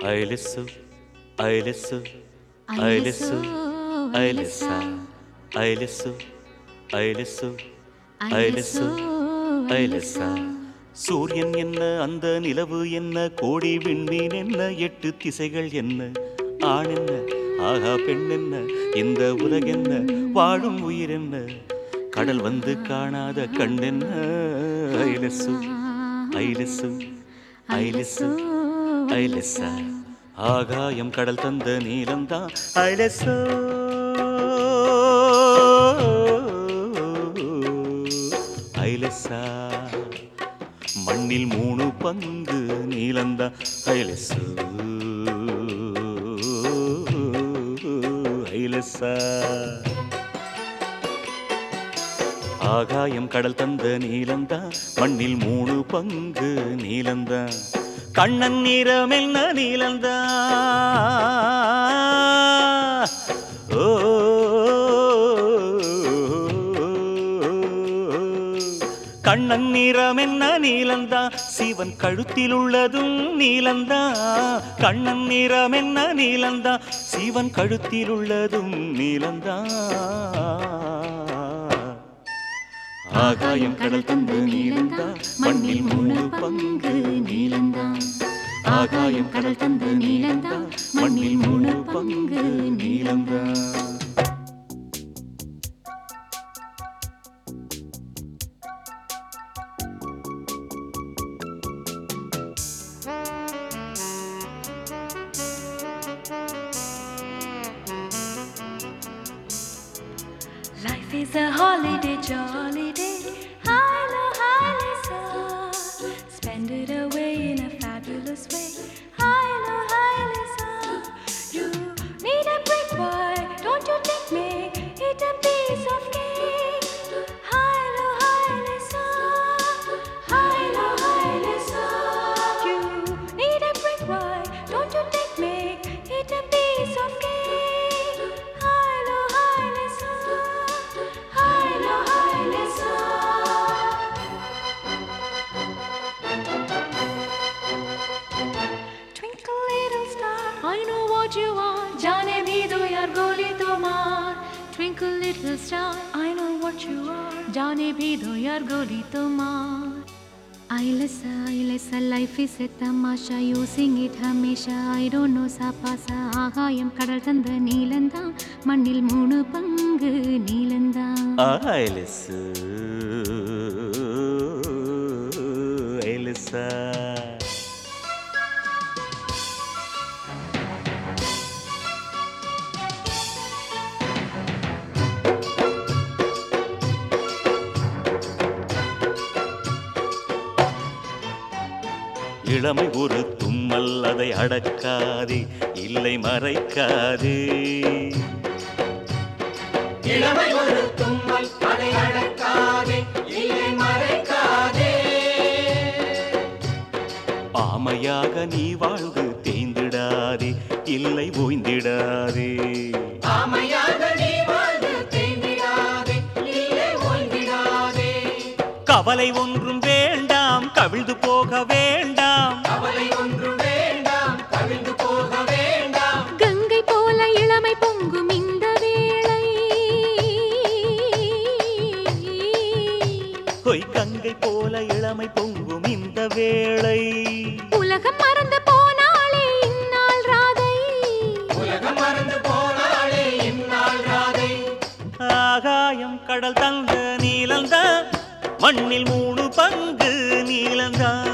ஐலிசு ஐலிசு ஐலிசு ஐலிசா ஐலிசு ஐலிசு ஐலிசு ஐலிசா சூரியன் என்ன அந்த நிலவு என்ன கோடி விண்மீன் என்ன எட்டு திசைகள் என்ன ஆண் என்ன ஆகா பெண் என்ன இந்த உலகென்ன வாழும் உயிர் என்ன கடல் வந்து காணாத கண் என்ன ஐலசு ஐலசு ஐலசு ஐலசா ஆகாயம் கடல் தந்த நீலம்தான் ஐலசோ ஐலசா மண்ணில் மூணு பங்கு நீலந்தா ஐலசு ஐலசா ஆகாயம் கடல் தந்த நீலந்தா மண்ணில் மூணு பங்கு நீலந்தா கண்ணன் நிறம் என்ன நீலந்தா ஓ கண்ணன் நிறம் என்ன நீலந்தா சிவன் கழுத்தில் உள்ளதும் நீலந்தா கண்ணன் நிறம் என்ன நீலந்தா சிவன் கழுத்தில் உள்ளதும் நீலந்தா ஆகாயம் கடல் தந்த நீலந்தா மண்ணில் மூணு பங்கு நீலந்தா ஆகாயம் கடல் தந்த நீலந்தா மண்ணில் மூணு பங்கு நீலந்தா Life is a holiday, jolly day. Hilo, hilo, so. Spend it away in a fabulous way. Hilo, hilo, so. You need a brick, boy. Don't you think me? Eat a piece of cake. Hilo, hilo, so. Hilo, hilo, so. You need a brick, boy. Don't you think me? Eat a piece of cake. Hilo, hilo, so. Hilo, hilo, so. Twinkle little star, I know what you are. जाने भी दो यार गोली तो मार. Twinkle little star, I know what you are. जाने भी दो यार गोली तो मार. ஐலசா ஐலசா life is a tamasha using it ஹமேஷா ஐ டோன்ட் நோ சாப்பாசா ஆகாயம் கடல் தந்த நீலந்தான் மண்ணில் மூணு பங்கு நீலந்தான் ஐலசு ஐலசா இளமை ஒரு தும்மல் அதை அடக்காதே இல்லை மறைக்காதே இளமை ஒரு தும்மல் அதை அடக்காதே இல்லை மறைக்காதே ஆமையாக நீ வாழ்ந்து தேய்ந்திடாதே இல்லை ஓய்ந்திடாதே ஆமையாக நீ வாழ்ந்து தேங்கிடாதே இல்லை ஓய்ந்திடாதே கவலை ஒன்றும் வேண்டாம் கவிழ்ந்து போக வேண்டாம் கவலை ஒன்றும் வேண்டாம் கவிழ்ந்து போக வேண்டாம் கங்கை போல இளமை பொங்கும் இந்த வேளை பொய் கங்கை போல இளமை பொங்கும் இந்த வேளை உலகம் மறந்து போனாலே இந்நாள் ராதை உலகம் மறந்து போனாலே இந்நாள் ராதை ஆகாயம் கடல் தந்த நீலந்தா மண்ணில் மூணு பங்கு நீலந்தா